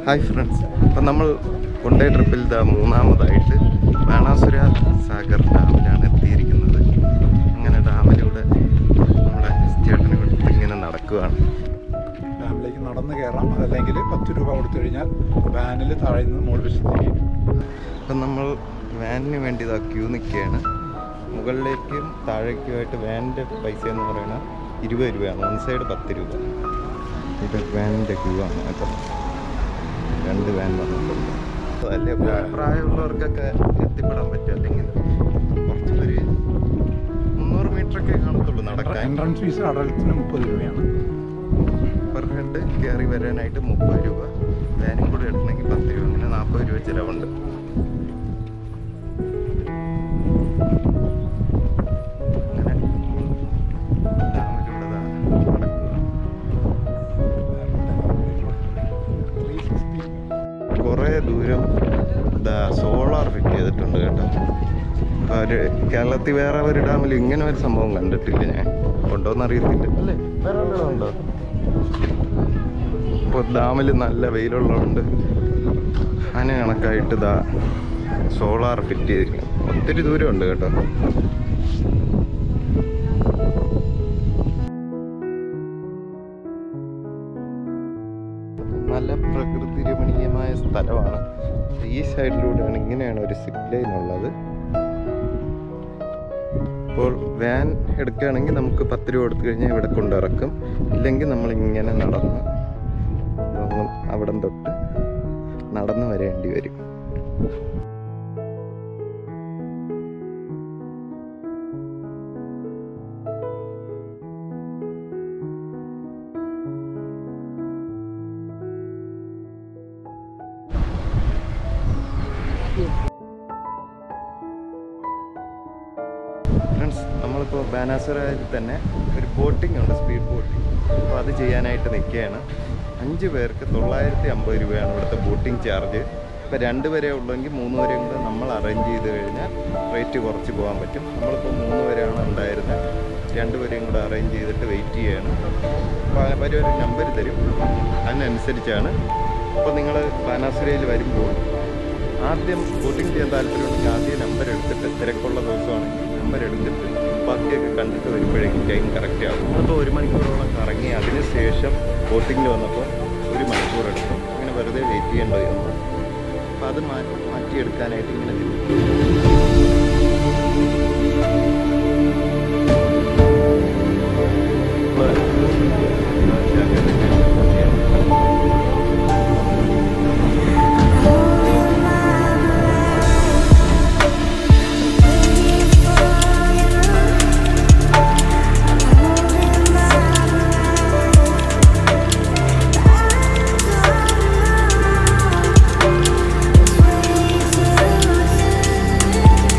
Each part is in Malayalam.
ഹായ് ഫ്രണ്ട്സ് അപ്പം നമ്മൾ കൊണ്ടേ ട്രിപ്പിൽ ഇതാ മൂന്നാമതായിട്ട് ബാണാസുര സാഗർ ഡാമിലാണ് എത്തിയിരിക്കുന്നത് അങ്ങനെ ഡാമിലൂടെ നമ്മുടെ ചേട്ടനെ കൊടുത്ത് ഇങ്ങനെ നടക്കുകയാണ് ഡാമിലേക്ക് നടന്ന് കയറാം അതല്ലെങ്കിൽ പത്ത് രൂപ കൊടുത്തു കഴിഞ്ഞാൽ വാനിൽ താഴെ നിന്ന് മുകൾ വശത്തേക്ക് അപ്പം നമ്മൾ വാനിന് വേണ്ടി ഇതാ ക്യൂ നിൽക്കുകയാണ് മുകളിലേക്കും താഴേക്കുമായിട്ട് വാനിൻ്റെ പൈസ എന്ന് പറയുന്നത് ഇരുപത് രൂപയാണ് വൺ സൈഡ് പത്ത് രൂപ ഇത് വാനിൻ്റെ ക്യൂ ആണ് കേട്ടോ രണ്ട് വാൻ വന്നിട്ടുണ്ട് അതല്ലേ പ്രായമുള്ളവർക്കൊക്കെ എത്തിപ്പെടാൻ പറ്റും അല്ലെങ്കിൽ കുറച്ച് ഒരു മുന്നൂറ് മീറ്ററൊക്കെ കാണത്തുള്ളൂ നടക്കാൻ എൻട്രൻസ് ഫീസ് അഡൽട്ടിന് മുപ്പത് രൂപയാണ് പെർ ഹെഡ് കയറി വരാനായിട്ട് മുപ്പത് രൂപ വാനും കൂടെ എടുക്കണമെങ്കിൽ പത്ത് രൂപ അങ്ങനെ നാൽപ്പത് രൂപ ചിലവുണ്ട് അങ്ങനെ ഡാമിലൂടെ ദാ നടക്കുക കുറേ ദൂരം ഇതാ സോളാർ ഫിറ്റ് ചെയ്തിട്ടുണ്ട് കേട്ടോ അപ്പോൾ ഒരു കേരളത്തിൽ വേറെ ഒരു ഡാമിൽ ഇങ്ങനെ ഒരു സംഭവം കണ്ടിട്ടില്ല ഞാൻ ഉണ്ടോന്ന് അറിയത്തില്ല അല്ലേ വേറെ വല്ലതും ഉണ്ടോ ഇപ്പോൾ ഡാമിൽ നല്ല വെയിലുള്ളതുകൊണ്ട് അതിന് കണക്കായിട്ട് ഇതാ സോളാർ ഫിറ്റ് ചെയ്തിരിക്കും ഒത്തിരി ദൂരമുണ്ട് കേട്ടോ നല്ല പ്രകൃതി രമണീയമായ സ്ഥലമാണ് ഈ സൈഡിലൂടെയാണ് ഇങ്ങനെയാണ് ഒരു സിപ്പ് ലൈൻ ഉള്ളത് ഇപ്പോൾ വാൻ എടുക്കുകയാണെങ്കിൽ നമുക്ക് പത്ത് രൂപ കൊടുത്തു കഴിഞ്ഞാൽ ഇവിടെ കൊണ്ടിറക്കും ഇല്ലെങ്കിൽ നമ്മൾ ഇങ്ങനെ നടന്ന് അങ്ങ് അവിടം തൊട്ട് നടന്ന് വരേണ്ടി വരും ഫ്രണ്ട്സ് നമ്മളിപ്പോൾ ബാനാസുരയിൽ തന്നെ ഒരു ബോട്ടിംഗ് ഉണ്ട് സ്പീഡ് ബോട്ടിംഗ് അപ്പോൾ അത് ചെയ്യാനായിട്ട് നിൽക്കുകയാണ് അഞ്ച് പേർക്ക് തൊള്ളായിരത്തി അമ്പത് രൂപയാണ് ഇവിടുത്തെ ബോട്ടിംഗ് ചാർജ് ഇപ്പോൾ രണ്ട് വരെ ഉള്ളെങ്കിൽ മൂന്ന് വരെയും കൂടെ നമ്മൾ അറേഞ്ച് ചെയ്ത് കഴിഞ്ഞാൽ റേറ്റ് കുറച്ച് പോകാൻ പറ്റും നമ്മളിപ്പോൾ മൂന്ന് വരെയാണ് ഉണ്ടായിരുന്നത് രണ്ട് വരെയും കൂടെ അറേഞ്ച് ചെയ്തിട്ട് വെയിറ്റ് ചെയ്യാണ് അപ്പോൾ അവർ ഒരു നമ്പർ തരും അതിനനുസരിച്ചാണ് അപ്പോൾ നിങ്ങൾ ബാനാസുരയിൽ വരുമ്പോൾ ആദ്യം ബോട്ടിംഗ് ചെയ്യാൻ താല്പര്യമുണ്ടെങ്കിൽ ആദ്യം നമ്പർ എടുത്തിട്ട് തിരക്കുള്ള ദിവസമാണെങ്കിൽ നമ്പർ എടുത്തിട്ട് ബാക്കിയൊക്കെ കണ്ടിട്ട് വരുമ്പോഴേക്കും ടൈം കറക്റ്റ് ആകും അപ്പോൾ ഒരു മണിക്കൂറോളം കറങ്ങി അതിന് ശേഷം ബോട്ടിങ്ങിൽ വന്നപ്പോൾ ഒരു മണിക്കൂർ എടുത്തു ഇങ്ങനെ വെറുതെ വെയിറ്റ് ചെയ്യേണ്ടത് വന്നു അപ്പോൾ അത് മാറ്റി മാറ്റിയെടുക്കാനായിട്ട് ഇങ്ങനെ തിരിച്ചു Thank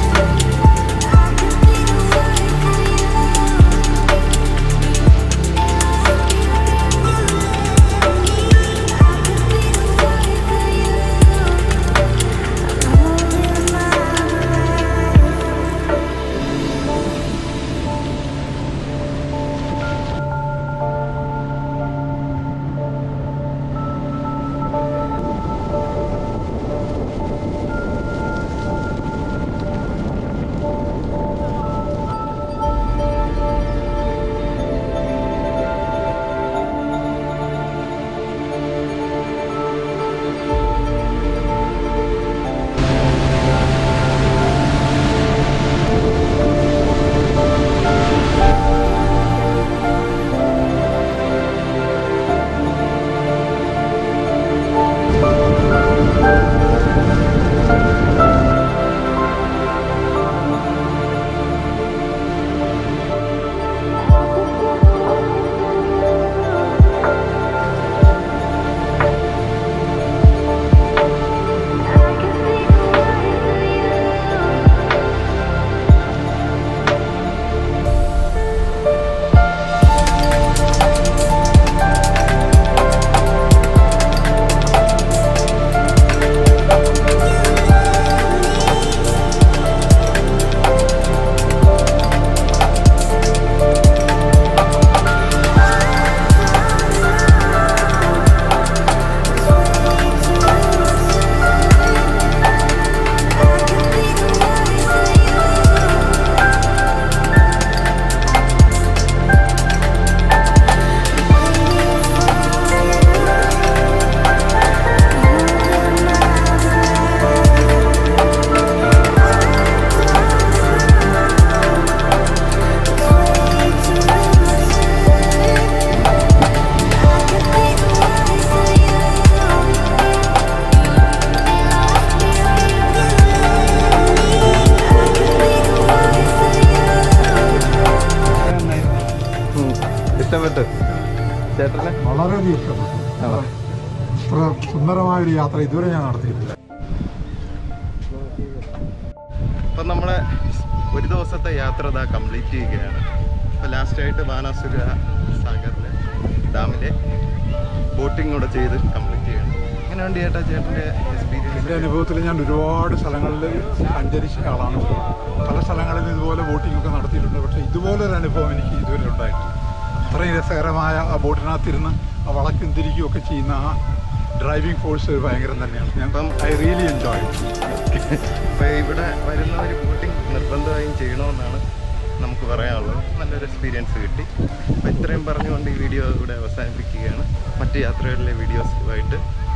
വളരെയധികം ഇഷ്ടപ്പെട്ടു ആണോ? ഇത്ര സുന്ദരമായ ഒരു യാത്ര ഇതുവരെ ഞാൻ നടത്തിയിട്ടില്ല അപ്പം നമ്മളെ ഒരു ദിവസത്തെ യാത്ര ഇതാ കംപ്ലീറ്റ് ചെയ്യുകയാണ് അപ്പോൾ ലാസ്റ്റായിട്ട് ബാനാസുര സാഗറിലെ ഡാമിലെ ബോട്ടിംഗ് കൂടെ ചെയ്ത് കംപ്ലീറ്റ് ചെയ്യണം എങ്ങനെയുണ്ട് ചേട്ടാ ചേട്ടൻ്റെ എൻ്റെ എക്സ്പീരിയൻസ് അനുഭവത്തിൽ ഞാൻ ഒരുപാട് സ്ഥലങ്ങളിൽ സഞ്ചരിച്ച ആളാണ് പല സ്ഥലങ്ങളിൽ ഇതുപോലെ ബോട്ടിംഗ് ഒക്കെ നടത്തിയിട്ടുണ്ട് പക്ഷേ ഇതുപോലൊരു അനുഭവം എനിക്ക് ഇതുവരെ ഉണ്ടായിട്ടില്ല അത്രയും രസകരമായ ആ ബോട്ടിനകത്തിരുന്ന് ആ വളക്കും തിരിക്കുകയും ഒക്കെ ചെയ്യുന്ന ആ ഡ്രൈവിംഗ് ഫോഴ്സ് ഭയങ്കരം തന്നെയാണ് ഞാൻ അപ്പം- ഐ റിയലി എൻജോയ് അപ്പോൾ ഇവിടെ വരുന്നവർ ബോട്ടിംഗ് നിർബന്ധമായും ചെയ്യണമെന്നാണ് നമുക്ക് പറയാനുള്ളത് നല്ലൊരു എക്സ്പീരിയൻസ് കിട്ടി അപ്പോൾ ഇത്രയും പറഞ്ഞുകൊണ്ട് ഈ വീഡിയോ ഇവിടെ അവസാനിപ്പിക്കുകയാണ് മറ്റ് യാത്രകളിലെ വീഡിയോസുമായിട്ട്